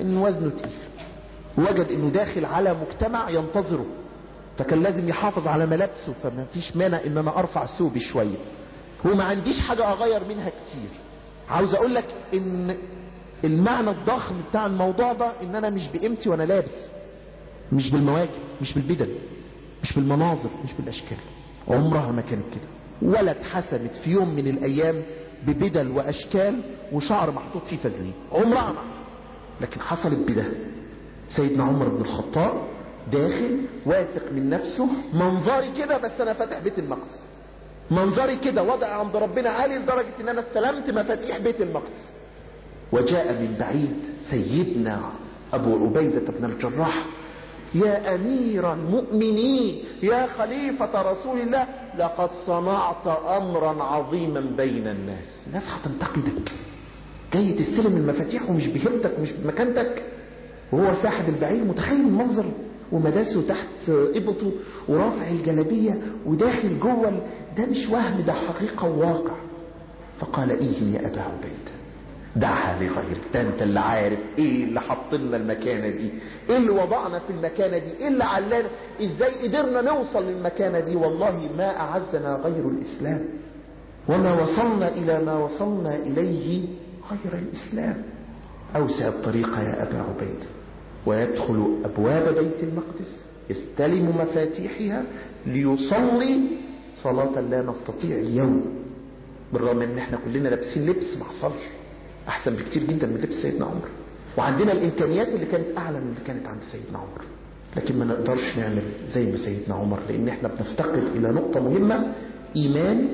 ان وزنه تقيل وجد انه داخل على مجتمع ينتظره فكان لازم يحافظ على ملابسه فما فيش مانع ان انا ارفع ثوبي شوية هو ما عنديش حاجة اغير منها كتير عاوز اقول لك ان المعنى الضخم بتاع الموضوع ده ان انا مش بقيمتي وانا لابس مش بالمواجب مش بالبدل مش بالمناظر مش بالاشكال عمرها ما كانت كده ولا اتحسبت في يوم من الايام ببدل واشكال وشعر محطوط فيه فازلين عمرها ما حصلت لكن حصلت بده سيدنا عمر بن الخطاب داخل واثق من نفسه منظري كده بس انا فاتح بيت المقدس منظري كده وضع عند ربنا عالي لدرجة ان انا استلمت مفاتيح بيت المقدس وجاء من بعيد سيدنا ابو عبيدة بن الجراح يا امير المؤمنين يا خليفة رسول الله لقد صنعت امرا عظيما بين الناس الناس هتنتقدك جاي تستلم المفاتيح ومش بهبتك ومش بمكانتك وهو ساحب البعير متخيل المنظر ومداسه تحت ابطه ورافع الجلبية وداخل جوه ده مش وهم ده حقيقة وواقع فقال ايه يا ابا عبيده دعها لغيرك ده انت اللي عارف ايه اللي حطلنا المكانة دي ايه اللي وضعنا في المكانة دي ايه اللي علانا ازاي قدرنا نوصل للمكانة دي والله ما اعزنا غير الاسلام وما وصلنا الى ما وصلنا اليه غير الاسلام اوسع الطريق يا ابا عبيدة ويدخل ابواب بيت المقدس يستلم مفاتيحها ليصلي صلاة لا نستطيع اليوم بالرغم ان احنا كلنا لابسين لبس ما حصلش احسن بكتير جدا من لبس سيدنا عمر وعندنا الامكانيات اللي كانت اعلى من اللي كانت عند سيدنا عمر لكن ما نقدرش نعمل زي ما سيدنا عمر لان احنا بنفتقد الى نقطة مهمة ايمان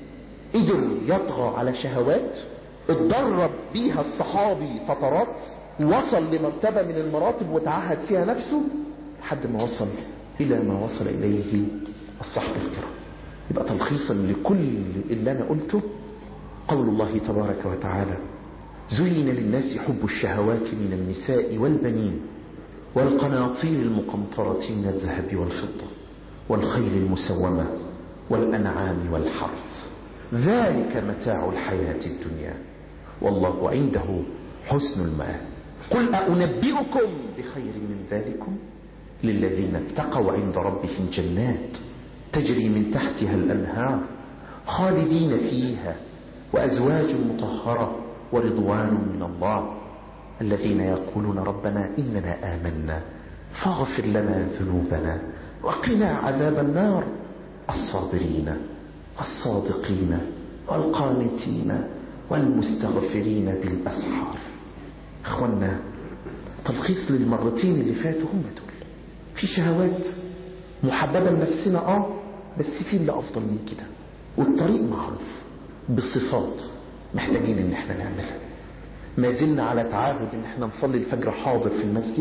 قدر يطغى على شهوات اتدرب بيها الصحابي فترات وصل لمرتبة من المراتب وتعهد فيها نفسه لحد ما وصل الى ما وصل اليه الصحب الكرام يبقى تلخيصا لكل اللي انا قلته قول الله تبارك وتعالى زين للناس حب الشهوات من النساء والبنين والقناطير المقنطرة من الذهب والفضة والخيل المسومة والأنعام والحرث ذلك متاع الحياة الدنيا والله عنده حسن المآب قل أنبئكم بخير من ذلكم للذين اتقوا عند ربهم جنات تجري من تحتها الأنهار خالدين فيها وأزواج مطهرة ورضوان من الله الذين يقولون ربنا إننا آمنا فاغفر لنا ذنوبنا وقنا عذاب النار الصابرين الصادقين والقانتين والمستغفرين بالأسحار اخوانا تلخيص للمرتين اللي فاتوا هم دول في شهوات محببة لنفسنا اه بس في اللي افضل من كده والطريق معروف بصفات محتاجين ان احنا نعملها ما زلنا على تعاهد ان احنا نصلي الفجر حاضر في المسجد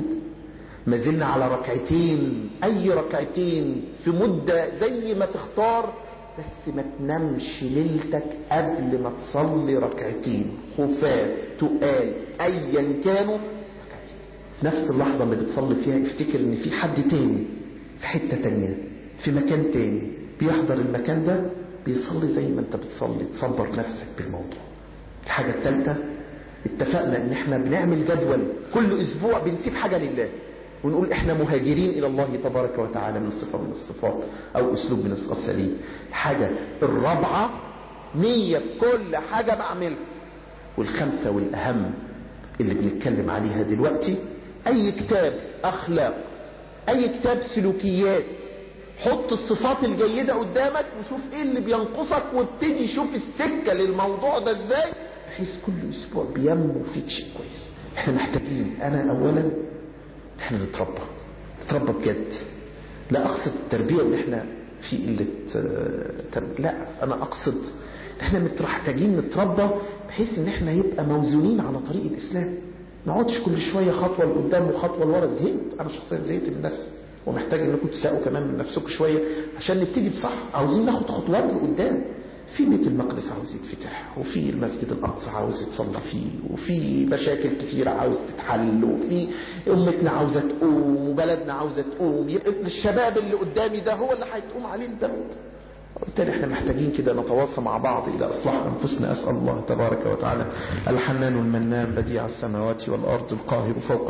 ما زلنا على ركعتين اي ركعتين في مدة زي ما تختار بس ما تنامش ليلتك قبل ما تصلي ركعتين خفاف تقال ايا كانوا ركعتين في نفس اللحظة اللي بتصلي فيها افتكر ان في حد تاني في حتة تانية في مكان تاني بيحضر المكان ده بيصلي زي ما انت بتصلي تصبر نفسك بالموضوع الحاجة التالتة اتفقنا ان احنا بنعمل جدول كل اسبوع بنسيب حاجة لله ونقول احنا مهاجرين الى الله تبارك وتعالى من صفة من الصفات او اسلوب من الصفات سليم الحاجة الرابعة نية في كل حاجة بعملها والخمسة والاهم اللي بنتكلم عليها دلوقتي اي كتاب اخلاق اي كتاب سلوكيات حط الصفات الجيدة قدامك وشوف ايه اللي بينقصك وابتدي شوف السكة للموضوع ده ازاي بحيث كل اسبوع بينمو فيك شيء كويس احنا محتاجين انا اولا احنا نتربى نتربى بجد لا اقصد التربية ان احنا في قلة تربية لا انا اقصد احنا محتاجين نتربى بحيث ان احنا يبقى موزونين على طريق الاسلام ما نقعدش كل شوية خطوة لقدام وخطوة لورا زهقت انا شخصيا زهقت من نفسي ومحتاج انكم تساقوا كمان من نفسكم شوية عشان نبتدي بصح عاوزين ناخد خطوات لقدام في بيت المقدس عاوز يتفتح وفي المسجد الاقصى عاوز يتصلى فيه وفي مشاكل كتيرة عاوز تتحل وفي امتنا عاوزة تقوم وبلدنا عاوزة تقوم الشباب اللي قدامي ده هو اللي هيتقوم عليه البلد وبالتالي احنا محتاجين كده نتواصى مع بعض الى اصلاح انفسنا اسال الله تبارك وتعالى الحنان المنان بديع السماوات والارض القاهر فوق